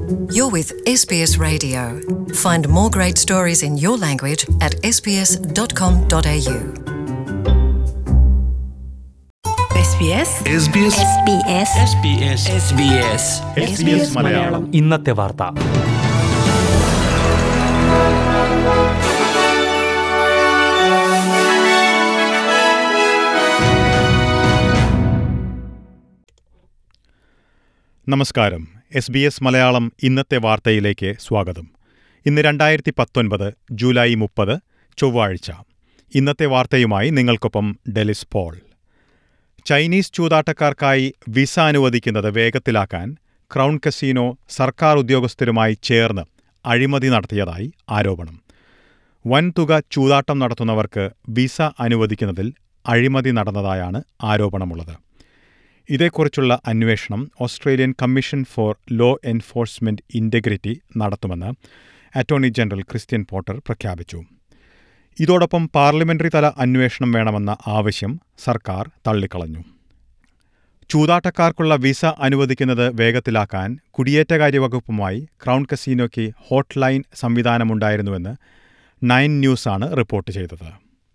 You're with SBS Radio. Find more great stories in your language at sbs.com.au. SBS SBS SBS SBS SBS Malayalam ഇന്നത്തെ വാർത്ത നമസ്കാരം S B S Malayalam ഇന്നത്തെ വാർത്തയിലേക്ക് സ്വാഗതം ഇന്ന് രണ്ടായിരത്തി പത്തൊൻപത് ജൂലൈ മുപ്പത് ചൊവ്വാഴ്ച ഇന്നത്തെ വാർത്തയുമായി നിങ്ങൾക്കൊപ്പം ഡെലിസ് പോൾ ചൈനീസ് ചൂതാട്ടക്കാർക്കായി വിസ അനുവദിക്കുന്നത് വേഗത്തിലാക്കാൻ ക്രൗൺ കസീനോ സർക്കാർ ഉദ്യോഗസ്ഥരുമായി ചേർന്ന് അഴിമതി നടത്തിയതായി ആരോപണം വൻതുക ചൂതാട്ടം നടത്തുന്നവർക്ക് വിസ അനുവദിക്കുന്നതിൽ അഴിമതി നടന്നതായാണ് ആരോപണമുള്ളത് ഇതേക്കുറിച്ചുള്ള അന്വേഷണം Australian commission for law enforcement integrity നടത്തുമെന്ന് അറ്റോർണി ജനറൽ ക്രിസ്ത്യൻ പോട്ടർ പ്രഖ്യാപിച്ചു ഇതോടൊപ്പം പാർലമെന്ററി തല അന്വേഷണം വേണമെന്ന ആവശ്യം സർക്കാർ തള്ളിക്കളഞ്ഞു ചൂതാട്ടക്കാർക്കുള്ള വിസ അനുവദിക്കുന്നത് വേഗത്തിലാക്കാൻ കുടിയേറ്റകാര്യ വകുപ്പുമായി ക്രൗൺ കസീനോയ്ക്ക് ഹോട്ട്ലൈൻ സംവിധാനമുണ്ടായിരുന്നുവെന്ന് നയൻ ന്യൂസാണ് റിപ്പോർട്ട് ചെയ്തത്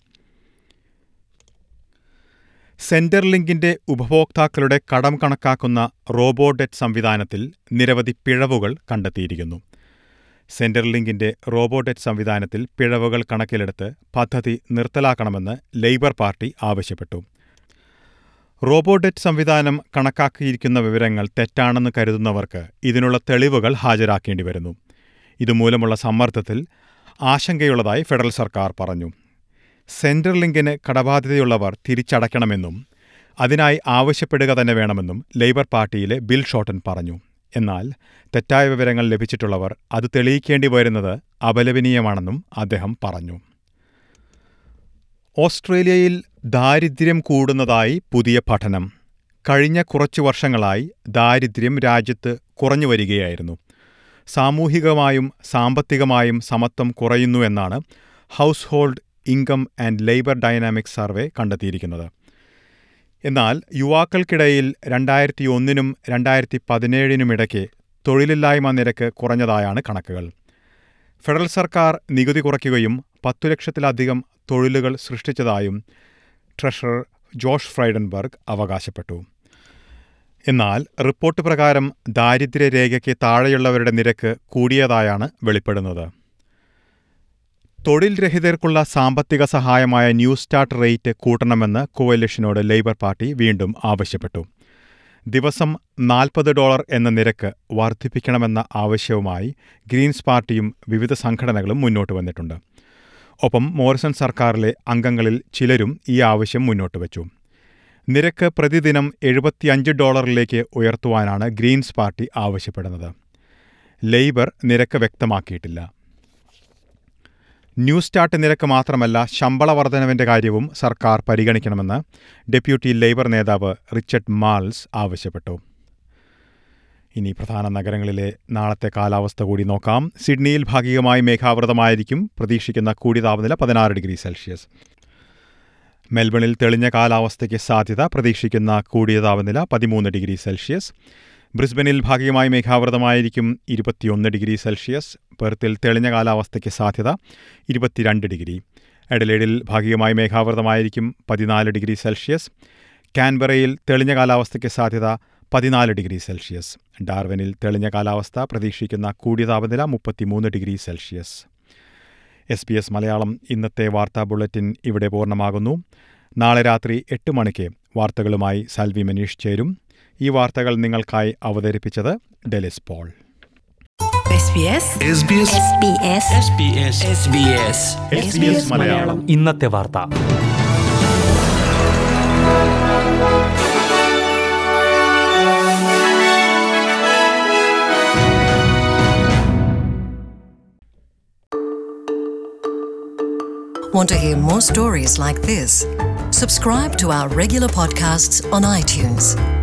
സെന്റർ ലിങ്കിന്റെ ഉപഭോക്താക്കളുടെ കടം കണക്കാക്കുന്ന റോബോഡെറ്റ് സംവിധാനത്തിൽ നിരവധി പിഴവുകൾ കണ്ടെത്തിയിരിക്കുന്നു സെന്റർ ലിങ്കിന്റെ റോബോഡെറ്റ് സംവിധാനത്തിൽ പിഴവുകൾ കണക്കിലെടുത്ത് പദ്ധതി നിർത്തലാക്കണമെന്ന് ലേബർ പാർട്ടി ആവശ്യപ്പെട്ടു റോബോഡെറ്റ് സംവിധാനം കണക്കാക്കിയിരിക്കുന്ന വിവരങ്ങൾ തെറ്റാണെന്ന് കരുതുന്നവർക്ക് ഇതിനുള്ള തെളിവുകൾ ഹാജരാക്കേണ്ടി വരുന്നു ഇതുമൂലമുള്ള സമ്മർദ്ദത്തിൽ ആശങ്കയുള്ളതായി ഫെഡറൽ സർക്കാർ പറഞ്ഞു സെൻട്രൽ ലിങ്കിന് കടബാധ്യതയുള്ളവർ തിരിച്ചടയ്ക്കണമെന്നും അതിനായി ആവശ്യപ്പെടുക തന്നെ വേണമെന്നും ലേബർ പാർട്ടിയിലെ ബിൽ ഷോട്ടൻ പറഞ്ഞു എന്നാൽ തെറ്റായ വിവരങ്ങൾ ലഭിച്ചിട്ടുള്ളവർ അത് തെളിയിക്കേണ്ടി വരുന്നത് അപലപനീയമാണെന്നും അദ്ദേഹം പറഞ്ഞു ഓസ്ട്രേലിയയിൽ ദാരിദ്ര്യം കൂടുന്നതായി പുതിയ പഠനം കഴിഞ്ഞ കുറച്ചു വർഷങ്ങളായി ദാരിദ്ര്യം രാജ്യത്ത് കുറഞ്ഞു വരികയായിരുന്നു സാമൂഹികമായും സാമ്പത്തികമായും സമത്വം കുറയുന്നു എന്നാണ് household income and labour dynamic survey കണ്ടെത്തിയിരിക്കുന്നത് എന്നാൽ യുവാക്കൾക്കിടയിൽ രണ്ടായിരത്തി ഒന്നിനും രണ്ടായിരത്തി പതിനേഴിനുമിടയ്ക്ക് തൊഴിലില്ലായ്മ നിരക്ക് കുറഞ്ഞതായാണ് കണക്കുകൾ ഫെഡറൽ സർക്കാർ നികുതി കുറയ്ക്കുകയും പത്തു ലക്ഷത്തിലധികം തൊഴിലുകൾ സൃഷ്ടിച്ചതായും ട്രഷറർ ജോഷ് ഫ്രൈഡൻബർഗ് അവകാശപ്പെട്ടു എന്നാൽ റിപ്പോർട്ട് പ്രകാരം ദാരിദ്ര്യരേഖയ്ക്ക് താഴെയുള്ളവരുടെ നിരക്ക് കൂടിയതായാണ് വെളിപ്പെടുന്നത് തൊഴിൽ രഹിതർക്കുള്ള സാമ്പത്തിക സഹായമായ ന്യൂ സ്റ്റാർട്ട് റേറ്റ് കൂട്ടണമെന്ന് കോവലിഷനോട് ലേബർ പാർട്ടി വീണ്ടും ആവശ്യപ്പെട്ടു ദിവസം നാൽപ്പത് ഡോളർ എന്ന നിരക്ക് വർദ്ധിപ്പിക്കണമെന്ന ആവശ്യവുമായി ഗ്രീൻസ് പാർട്ടിയും വിവിധ സംഘടനകളും മുന്നോട്ട് വന്നിട്ടുണ്ട് ഒപ്പം മോറിസൺ സർക്കാരിലെ അംഗങ്ങളിൽ ചിലരും ഈ ആവശ്യം മുന്നോട്ട് വച്ചു നിരക്ക് പ്രതിദിനം എഴുപത്തിയഞ്ച് ഡോളറിലേക്ക് ഉയർത്തുവാനാണ് ഗ്രീൻസ് പാർട്ടി ആവശ്യപ്പെടുന്നത് ലേബർ നിരക്ക് വ്യക്തമാക്കിയിട്ടില്ല ന്യൂ സ്റ്റാർട്ട് നിരക്ക് മാത്രമല്ല ശമ്പള വർധനവിന്റെ കാര്യവും സർക്കാർ പരിഗണിക്കണമെന്ന് ഡെപ്യൂട്ടി ലേബർ നേതാവ് റിച്ചർഡ് മാൾസ് ആവശ്യപ്പെട്ടു ഇനി പ്രധാന നഗരങ്ങളിലെ നാളത്തെ കാലാവസ്ഥ കൂടി നോക്കാം സിഡ്നിയിൽ ഭാഗികമായി മേഘാവൃതമായിരിക്കും പ്രതീക്ഷിക്കുന്ന കൂടിയ താപനില പതിനാറ് ഡിഗ്രി സെൽഷ്യസ് മെൽബണിൽ തെളിഞ്ഞ കാലാവസ്ഥയ്ക്ക് സാധ്യത പ്രതീക്ഷിക്കുന്ന കൂടിയ താപനില പതിമൂന്ന് ഡിഗ്രി സെൽഷ്യസ് ബ്രിസ്ബനിൽ ഭാഗികമായി മേഘാവൃതമായിരിക്കും ഇരുപത്തിയൊന്ന് ഡിഗ്രി സെൽഷ്യസ് പെർത്തിൽ തെളിഞ്ഞ കാലാവസ്ഥയ്ക്ക് സാധ്യത ഇരുപത്തിരണ്ട് ഡിഗ്രി എഡലേഡിൽ ഭാഗികമായി മേഘാവൃതമായിരിക്കും പതിനാല് ഡിഗ്രി സെൽഷ്യസ് കാൻബറയിൽ തെളിഞ്ഞ കാലാവസ്ഥയ്ക്ക് സാധ്യത പതിനാല് ഡിഗ്രി സെൽഷ്യസ് ഡാർവനിൽ തെളിഞ്ഞ കാലാവസ്ഥ പ്രതീക്ഷിക്കുന്ന കൂടിയ താപനില മുപ്പത്തിമൂന്ന് degree Celsius S B S Malayalam ഇന്നത്തെ വാർത്താ ബുള്ളറ്റിൻ ഇവിടെ പൂർണ്ണമാകുന്നു നാളെ രാത്രി എട്ട് മണിക്ക് വാർത്തകളുമായി സാൽവി മനീഷ് ചേരും ഈ വാർത്തകൾ നിങ്ങൾക്കായി അവതരിപ്പിച്ചത് Delis Paul SBS SBS SBS SBS SBS SBS Malayalam ഇന്നത്തെ വാർത്ത Want to hear more stories like this? Subscribe to our regular podcasts on iTunes.